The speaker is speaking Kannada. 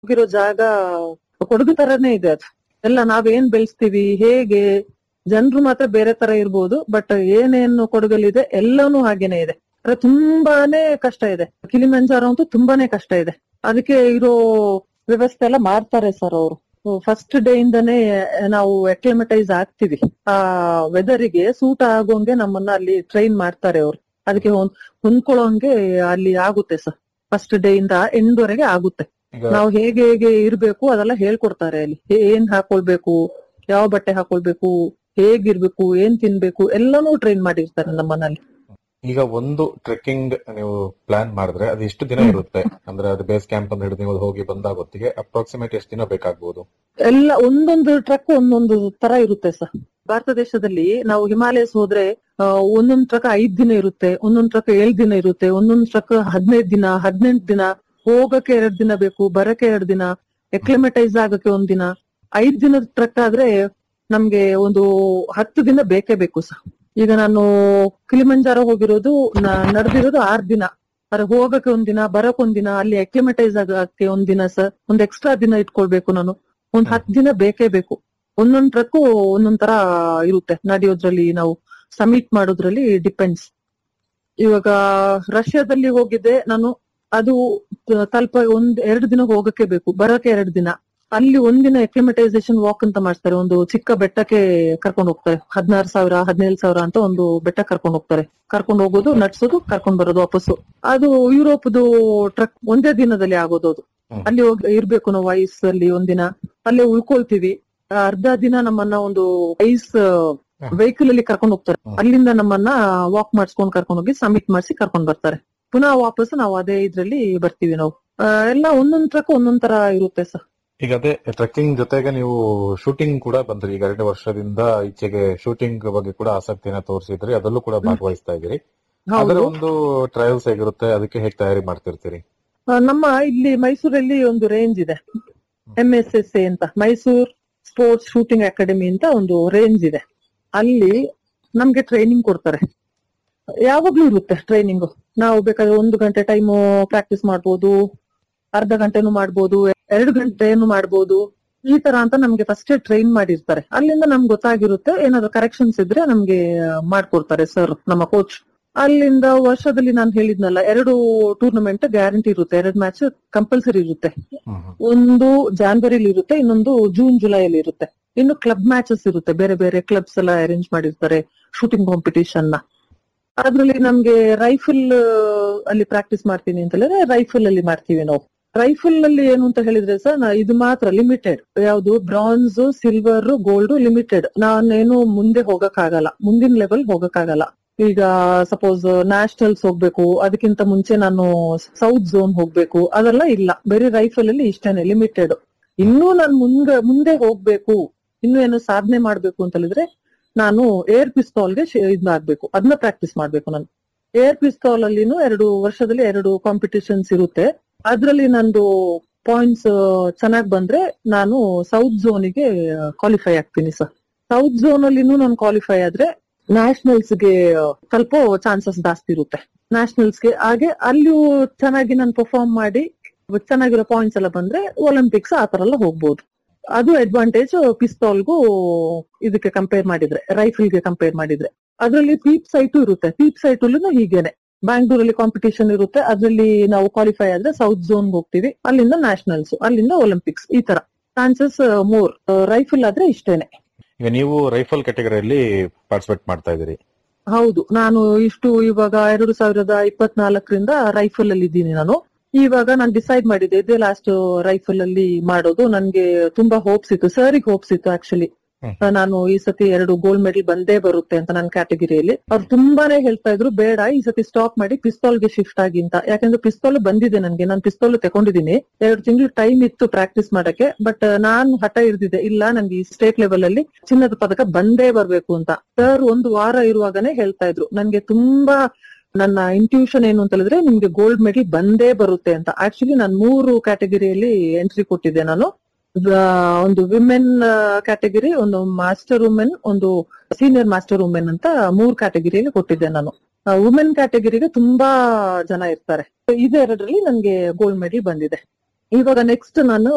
ಹೋಗಿರೋ ಜಾಗ ಕೊಡಗು ತರನೇ ಇದೆ ಅದು ಎಲ್ಲ ನಾವೇನ್ ಬೆಳೆಸ್ತೀವಿ ಹೇಗೆ ಜನರು ಮಾತ್ರ ಬೇರೆ ತರ ಇರ್ಬೋದು ಬಟ್ ಏನೇನು ಕೊಡಗಲ್ಲಿದೆ ಎಲ್ಲಾನು ಹಾಗೇನೆ ಇದೆ ಆದ್ರೆ ತುಂಬಾನೇ ಕಷ್ಟ ಇದೆ ಕಿಲಿಮಂಜಾರೋ ಅಂತೂ ತುಂಬಾನೇ ಕಷ್ಟ ಇದೆ ಅದಕ್ಕೆ ಇರೋ ವ್ಯವಸ್ಥೆ ಎಲ್ಲ ಮಾಡ್ತಾರೆ ಸರ್ ಅವರು ಫಸ್ಟ್ ಡೇ ಇಂದಾನೇ ನಾವು ಅಕ್ಲಿಮಟೈಸ್ ಆಗ್ತೀವಿ ಆ ವೆದರಿಗೆ ಸೂಟ್ ಆಗೋಂಗೆ ನಮ್ಮನ್ನ ಅಲ್ಲಿ ಟ್ರೈನ್ ಮಾಡ್ತಾರೆ ಅವ್ರು ಅದಕ್ಕೆ ಹೊಂದ್- ಹೊಂದ್ಕೊಳ್ಳೋಂಗೆ ಅಲ್ಲಿ ಆಗುತ್ತೆ ಸರ್ ಫಸ್ಟ್ ಡೇ ಇಂದ ಎಂಡ್ ವರೆಗೆ ಆಗುತ್ತೆ ಈಗ ನಾವು ಹೇಗೆ ಹೇಗೆ ಇರ್ಬೇಕು ಅದೆಲ್ಲ ಹೇಳ್ಕೊಡ್ತಾರೆ ಅಲ್ಲಿ ಹೇ- ಏನ್ ಹಾಕೊಳ್ಬೇಕು ಯಾವ ಬಟ್ಟೆ ಹಾಕೊಳ್ಬೇಕು ಹೇಗಿರ್ಬೇಕು ಏನ್ ತಿನ್ಬೇಕು ಎಲ್ಲಾನು ಟ್ರೈನ್ ಮಾಡಿರ್ತಾರೆ ನಮ್ಮನಲ್ಲಿ ಈಗ ಒಂದು ಟ್ರೆಕ್ಕಿಂಗ್ ನೀವು ಪ್ಲಾನ್ ಮಾಡಿದ್ರೆ ಅದು ಎಷ್ಟು ದಿನ ಹ್ಮ್. ಇರುತ್ತೆ ಅಂದ್ರೆ ಅದು ಬೇಸ್ ಕ್ಯಾಂಪ್ ಅಂತ ಹಿಡಿದು ನೀವು ಹೋಗಿ ಬಂದಾಗ ಹೊತ್ತಿಗೆ ಅಪ್ರಾಕ್ಸಿಮೇಟ್ ಎಷ್ಟು ದಿನ ಬೇಕಾಗ್ಬೋದು ಎಲ್ಲ ಒಂದೊಂದು ಟ್ರಕ್ ಒಂದೊಂದು ತರ ಇರುತ್ತೆ ಸರ್ ಭಾರತ ದೇಶದಲ್ಲಿ ನಾವು ಹಿಮಾಲಯಸ್ ಹೋದ್ರೆ ಆ, ಒಂದೊಂದ್ ಟ್ರಕ್ ಐದ್ ದಿನ ಇರುತ್ತೆ ಒಂದೊಂದ್ ಟ್ರಕ್ ಏಳ್ ದಿನ ಇರುತ್ತೆ ಒಂದೊಂದ್ ಟ್ರಕ್ ಹದಿನೈದು ದಿನ ಹದಿನೆಂಟು ದಿನ ಹೋಗಕ್ಕೆ ಎರಡ್ ದಿನ ಬೇಕು ಬರಕ್ಕೆ ಎರಡ್ ದಿನ ಎಕ್ಲಿಮೆಟೈಸ್ ಆಗಕ್ಕೆ ಒಂದ್ ದಿನ ಐದ್ ದಿನದ ಟ್ರಕ್ ಆದ್ರೆ ನಮ್ಗೆ ಒಂದು ಹತ್ತು ದಿನ ಬೇಕೇ ಬೇಕು ಸರ್ ಈಗ ನಾನು ಕಿಲಿಮಂಜಾರ ಹೋಗಿರೋದು ನ- ನಡೆದಿರೋದು ಆರ್ ದಿನ ಅರೆ ಹೋಗಕ್ಕೆ ಒಂದ್ ದಿನ ಬರಕ್ ಒಂದ್ ದಿನ ಅಲ್ಲಿ ಅಕ್ಲಿಮೆಟೈಸ್ ಆಗಕ್ಕೆ ಒಂದ್ ದಿನ ಸರ್ ಒಂದ್ ಎಕ್ಸ್ಟ್ರಾ ದಿನ ಇಟ್ಕೊಳ್ಬೇಕು ನಾನು ಒಂದ್ ಹತ್ತು ದಿನ ಬೇಕೇ ಬೇಕು ಒಂದೊಂದ್ ಟ್ರಕ್ ಒಂದೊಂದ್ ತರ ಇರುತ್ತೆ ನಡೆಯೋದ್ರಲ್ಲಿ ನಾವು ಸಮಿಟ್ ಮಾಡೋದ್ರಲ್ಲಿ ಡಿಪೆಂಡ್ಸ್ ಇವಾಗ ರಷ್ಯಾದಲ್ಲಿ ಹೋಗಿದ್ದೆ ನಾನು ಅದು ತ- ತಲುಪ ಒಂದ್ ಎರಡು ದಿನ ಹೋಗಕ್ಕೆ ಬೇಕು ಬರಕ್ಕೆ ಎರಡು ದಿನ ಅಲ್ಲಿ ಒಂದಿನ ಎಕ್ಲಿಮೆಟೈಸೇಷನ್ ವಾಕ್ ಅಂತ ಮಾಡ್ತಾರೆ ಒಂದು ಚಿಕ್ಕ ಬೆಟ್ಟಕ್ಕೆ ಕರ್ಕೊಂಡು ಹೋಗ್ತಾರೆ ಹದಿನಾರು ಸಾವಿರ ಹದಿನೇಳು ಸಾವಿರ ಅಂತ ಒಂದು ಬೆಟ್ಟ ಕರ್ಕೊಂಡು ಹೋಗ್ತಾರೆ ಕರ್ಕೊಂಡು ಹೋಗೋದು ನಡ್ಸೋದು ಕರ್ಕೊಂಡು ಬರೋದು ವಾಪಸ್ಸು ಅದು ಯುರೋಪ್ದು ಟ್ರಕ್ ಒಂದೇ ದಿನದಲ್ಲಿ ಆಗೋದು ಅದು ಹ್ಮ್. ಅಲ್ಲಿ ಹೋಗಿ ಇರ್ಬೇಕು ನಾವು ಐಸ್ ಅಲ್ಲಿ ಒಂದಿನ ಅಲ್ಲೇ ಉಳ್ಕೊಳ್ತೀವಿ ಆ, ಅರ್ಧ ದಿನ ನಮ್ಮನ್ನ ಒಂದು ಐಸ್ ವೆಹಿಕಲ್ ಅಲ್ಲಿ ಕರ್ಕೊಂಡು ಹೋಗ್ತಾರೆ ಹ್ಮ್. ಅಲ್ಲಿಂದ ನಮ್ಮನ್ನ ವಾಕ್ ಮಾಡಿಸ್ಕೊಂಡು ಕರ್ಕೊಂಡು ಹೋಗಿ ಸಬ್ಮಿಟ್ ಮಾಡಿಸಿ ಕರ್ಕೊಂಡು ಬರ್ತಾರೆ ಪುನಃ ವಾಪಸ್ ನಾವು ಅದೇ ಇದ್ರಲ್ಲಿ ಬರ್ತೀವಿ ನಾವು ಆ, ಎಲ್ಲ ಒಂದೊಂದ್ ಟ್ರಕ್ ಒಂದೊಂದ್ ತರ ಇರುತ್ತೆ ಸರ್ ಈಗ ಅದೇ ಟ್ರೆಕ್ಕಿಂಗ್ ಜೊತೆಗೆ ನೀವು ಶೂಟಿಂಗ್ ಕೂಡ ಬಂದ್ರಿ ಈಗ ಎರಡು ವರ್ಷದಿಂದ ಈಚೆಗೆ ಶೂಟಿಂಗ್ ಬಗ್ಗೆ ಕೂಡ ಆಸಕ್ತಿಯನ್ನ ತೋರಿಸಿದ್ರಿ ಅದರಲ್ಲೂ ಕೂಡ ಭಾಗವಹಿಸ್ತಾ ಇದ್ದೀರಿ ಅದರ ಹೌದು ಒಂದು ಟ್ರಯಲ್ಸ್ ಹೇಗಿರುತ್ತೆ ಅದಕ್ಕೆ ಹೇಗೆ ತಯಾರಿ ಮಾಡ್ತಿರ್ತೀರಿ ಆ, ನಮ್ಮ ಇಲ್ಲಿ ಮೈಸೂರಲ್ಲಿ ಒಂದು ರೇಂಜ್ ಇದೆ ಎಂ ಎಸ್ ಎಸ್ ಎ ಅಂತ ಮೈಸೂರ್ ಸ್ಪೋರ್ಟ್ಸ್ ಶೂಟಿಂಗ್ ಅಕಾಡೆಮಿ ಅಂತ ಒಂದು ರೇಂಜ್ ಇದೆ ಅಲ್ಲಿ ನಮ್ಗೆ ಟ್ರೈನಿಂಗ್ ಕೊಡ್ತಾರೆ ಯಾವಾಗ್ಲೂ ಇರುತ್ತೆ ಟ್ರೈನಿಂಗ್ ನಾವು ಬೇಕಾದ್ರೆ ಒಂದು ಗಂಟೆ ಟೈಮು ಪ್ರಾಕ್ಟೀಸ್ ಮಾಡ್ಬೋದು ಅರ್ಧ ಗಂಟೆನೂ ಮಾಡ್ಬೋದು ಎರಡು ಗಂಟೆನು ಮಾಡ್ಬೋದು ಈ ತರ ಅಂತ ನಮ್ಗೆ ಫಸ್ಟ್ ಟ್ರೈನ್ ಮಾಡಿರ್ತಾರೆ ಅಲ್ಲಿಂದ ನಮ್ಗೆ ಗೊತ್ತಾಗಿರುತ್ತೆ ಏನಾದ್ರು ಕರೆಕ್ಷನ್ಸ್ ಇದ್ರೆ ನಮ್ಗೆ ಮಾಡ್ಕೊಡ್ತಾರೆ ಸರ್ ನಮ್ಮ ಕೋಚ್ ಅಲ್ಲಿಂದ ವರ್ಷದಲ್ಲಿ ನಾನು ಹೇಳಿದ್ನಲ್ಲ ಎರಡು ಟೂರ್ನಮೆಂಟ್ ಗ್ಯಾರಂಟಿ ಇರುತ್ತೆ ಎರಡು ಮ್ಯಾಚ್ ಕಂಪಲ್ಸರಿ ಇರುತ್ತೆ ಒಂದು ಜಾನ್ವರಿಲಿ ಇರುತ್ತೆ ಇನ್ನೊಂದು ಜೂನ್ ಜುಲೈಲಿ ಇರುತ್ತೆ ಇನ್ನು ಕ್ಲಬ್ ಮ್ಯಾಚಸ್ ಇರುತ್ತೆ ಬೇರೆ ಬೇರೆ ಕ್ಲಬ್ಸ್ ಎಲ್ಲ ಅರೇಂಜ್ ಮಾಡಿರ್ತಾರೆ ಶೂಟಿಂಗ್ ಕಾಂಪಿಟಿಷನ್ ನ ಅದ್ರಲ್ಲಿ ನಮ್ಗೆ ರೈಫಲ್ ಅಲ್ಲಿ ಪ್ರಾಕ್ಟೀಸ್ ಮಾಡ್ತೀನಿ ಅಂತ ಹೇಳಿದ್ರೆ ರೈಫಲ್ ಅಲ್ಲಿ ಮಾಡ್ತೀವಿ ನಾವು ರೈಫಲ್ ಅಲ್ಲಿ ಏನು ಅಂತ ಹೇಳಿದ್ರೆ ಸರ್ ಇದು ಮಾತ್ರ ಲಿಮಿಟೆಡ್ ಯಾವುದು ಬ್ರಾನ್ಸ್ ಸಿಲ್ವರ್ ಗೋಲ್ಡ್ ಲಿಮಿಟೆಡ್ ನಾನೇನು ಮುಂದೆ ಹೋಗಕ್ಕಾಗಲ್ಲ ಮುಂದಿನ ಲೆವೆಲ್ ಹೋಗಕ್ಕಾಗಲ್ಲ ಈಗ ಸಪೋಸ್ ನ್ಯಾಷನಲ್ಸ್ ಹೋಗ್ಬೇಕು ಅದಕ್ಕಿಂತ ಮುಂಚೆ ನಾನು ಸೌತ್ ಝೋನ್ ಹೋಗ್ಬೇಕು ಅದೆಲ್ಲ ಇಲ್ಲ ಬರೀ ರೈಫಲ್ ಅಲ್ಲಿ ಇಷ್ಟೇನೆ ಲಿಮಿಟೆಡ್ ಇನ್ನೂ ನಾನು ಮುಂದೆ ಮುಂದೆ ಹೋಗ್ಬೇಕು ಇನ್ನು ಏನು ಸಾಧನೆ ಮಾಡ್ಬೇಕು ಅಂತ ಹೇಳಿದ್ರೆ ನಾನು ಏರ್ ಪಿಸ್ತೂಲ್ಗೆ ಇದಾಗ್ಬೇಕು ಅದನ್ನ ಪ್ರಾಕ್ಟೀಸ್ ಮಾಡ್ಬೇಕು ನಾನು ಏರ್ ಪಿಸ್ತೂಲ್ ಅಲ್ಲಿನೂ ಎರಡು ವರ್ಷದಲ್ಲಿ ಎರಡು ಕಾಂಪಿಟಿಷನ್ಸ್ ಇರುತ್ತೆ ಅದ್ರಲ್ಲಿ ನಂದು ಪಾಯಿಂಟ್ಸ್ ಚೆನ್ನಾಗ್ ಬಂದ್ರೆ ನಾನು ಸೌತ್ ಝೋನಿಗೆ ಕ್ವಾಲಿಫೈ ಆಗ್ತೀನಿ ಸರ್ ಸೌತ್ ಝೋನ್ ಅಲ್ಲಿನೂ ನಾನು ಕ್ವಾಲಿಫೈ ಆದ್ರೆ ನ್ಯಾಷನಲ್ಸ್ ಗೆ ತಲುಪೋ ಚಾನ್ಸಸ್ ಜಾಸ್ತಿ ಇರುತ್ತೆ ನ್ಯಾಷನಲ್ಸ್ ಗೆ ಹಾಗೆ ಅಲ್ಲಿಯೂ ಚೆನ್ನಾಗಿ ನಾನು ಪರ್ಫಾರ್ಮ್ ಮಾಡಿ ಚೆನ್ನಾಗಿರೋ ಪಾಯಿಂಟ್ಸ್ ಎಲ್ಲ ಬಂದ್ರೆ ಒಲಿಂಪಿಕ್ಸ್ ಆ ತರ ಎಲ್ಲ ಹೋಗ್ಬೋದು ಅದು ಅಡ್ವಾಂಟೇಜ್ ಪಿಸ್ತೂಲ್ಗೂ ಇದಕ್ಕೆ ಕಂಪೇರ್ ಮಾಡಿದ್ರೆ ರೈಫಲ್ಗೆ ಕಂಪೇರ್ ಮಾಡಿದ್ರೆ ಅದರಲ್ಲಿ ಪೀಪ್ ಸೈಟು ಇರುತ್ತೆ ಪೀಪ್ ಸೈಟ್ ಹೀಗೇನೆ ಬ್ಯಾಂಗ್ಳೂರಲ್ಲಿ ಕಾಂಪಿಟೇಷನ್ ಇರುತ್ತೆ ಅದರಲ್ಲಿ ನಾವು ಕ್ವಾಲಿಫೈ ಆದ್ರೆ ಸೌತ್ ಝೋನ್ ಹೋಗ್ತೀವಿ ಅಲ್ಲಿಂದ ನ್ಯಾಷನಲ್ಸ್ ಅಲ್ಲಿಂದ ಒಲಿಂಪಿಕ್ಸ್ ಈ ತರ ಚಾನ್ಸಸ್ ಮೋರ್ ರೈಫಲ್ ಆದ್ರೆ ಇಷ್ಟೇನೆ ಈಗ ನೀವು ರೈಫಲ್ ಕ್ಯಾಟಗರಿಯಲ್ಲಿ ಪಾರ್ಟಿಸಿಪೇಟ್ ಮಾಡ್ತಾ ಇದ್ದೀರಿ ಹೌದು ನಾನು ಇಷ್ಟು ಇವಾಗ ಎರಡು ಸಾವಿರದ ಇಪ್ಪತ್ನಾಲ್ಕರಿಂದ ರೈಫಲ್ ಅಲ್ಲಿ ಇದ್ದೀನಿ ನಾನು ಇವಾಗ ನಾನು ಡಿಸೈಡ್ ಮಾಡಿದ್ದೆ ಇದೇ ಲಾಸ್ಟ್ ರೈಫಲ್ ಅಲ್ಲಿ ಮಾಡೋದು ನನ್ಗೆ ತುಂಬಾ ಹೋಪ್ಸ್ ಇತ್ತು ಸರಿಗೆ ಹೋಪ್ಸ್ ಇತ್ತು ಆಕ್ಚುಲಿ ಹ್ಮ್. ನಾನು ಈ ಸತಿ ಎರಡು ಗೋಲ್ಡ್ ಮೆಡಲ್ ಬಂದೇ ಬರುತ್ತೆ ಅಂತ ನನ್ನ ಕ್ಯಾಟಗರಿಯಲ್ಲಿ ಅವ್ರು ತುಂಬಾನೇ ಹೇಳ್ತಾ ಇದ್ರು ಬೇಡ ಈ ಸತಿ ಸ್ಟಾಪ್ ಮಾಡಿ ಪಿಸ್ತೂಲ್ಗೆ ಶಿಫ್ಟ್ ಆಗಿ ಅಂತ ಯಾಕಂದ್ರೆ ಪಿಸ್ತೂಲ್ ಬಂದಿದೆ ನನ್ಗೆ ನಾನು ಪಿಸ್ತೂಲ್ ತಗೊಂಡಿದ್ದೀನಿ ಎರಡು ತಿಂಗಳು ಟೈಮ್ ಇತ್ತು ಪ್ರಾಕ್ಟೀಸ್ ಮಾಡಕ್ಕೆ ಬಟ್ ನಾನು ಹಠ ಹಿಡ್ದಿದ್ದೆ ಇಲ್ಲ ನನ್ಗೆ ಈ ಸ್ಟೇಟ್ ಲೆವೆಲ್ ಅಲ್ಲಿ ಚಿನ್ನದ ಪದಕ ಬಂದೇ ಬರ್ಬೇಕು ಅಂತ ಸರ್ ಒಂದು ವಾರ ಇರುವಾಗನೇ ಹೇಳ್ತಾ ಇದ್ರು ನನ್ಗೆ ತುಂಬಾ ನನ್ನ ಇಂಟ್ಯೂಷನ್ ಏನು ಅಂತ ಹೇಳಿದ್ರೆ ನಿಮ್ಗೆ ಗೋಲ್ಡ್ ಮೆಡಲ್ ಬಂದೇ ಬರುತ್ತೆ ಅಂತ ಆಕ್ಚುಲಿ ನಾನು ಮೂರು ಕ್ಯಾಟಗರಿಯಲ್ಲಿ ಎಂಟ್ರಿ ಕೊಟ್ಟಿದ್ದೆ ನಾನು ವ- ಒಂದು ವಿಮೆನ್ ಕ್ಯಾಟಗರಿ ಒಂದು ಮಾಸ್ಟರ್ ವುಮೆನ್ ಒಂದು ಸೀನಿಯರ್ ಮಾಸ್ಟರ್ ವುಮೆನ್ ಅಂತ ಮೂರ್ ಕ್ಯಾಟಗರಿಯಲ್ಲಿ ಕೊಟ್ಟಿದ್ದೆ ನಾನು ವುಮೆನ್ ಕ್ಯಾಟಗರಿಗೆ ತುಂಬಾ ಜನ ಇರ್ತಾರೆ ಇದೆರಡರಲ್ಲಿ ನನ್ಗೆ ಗೋಲ್ಡ್ ಮೆಡಲ್ ಬಂದಿದೆ ಇವಾಗ ನೆಕ್ಸ್ಟ್ ನಾನು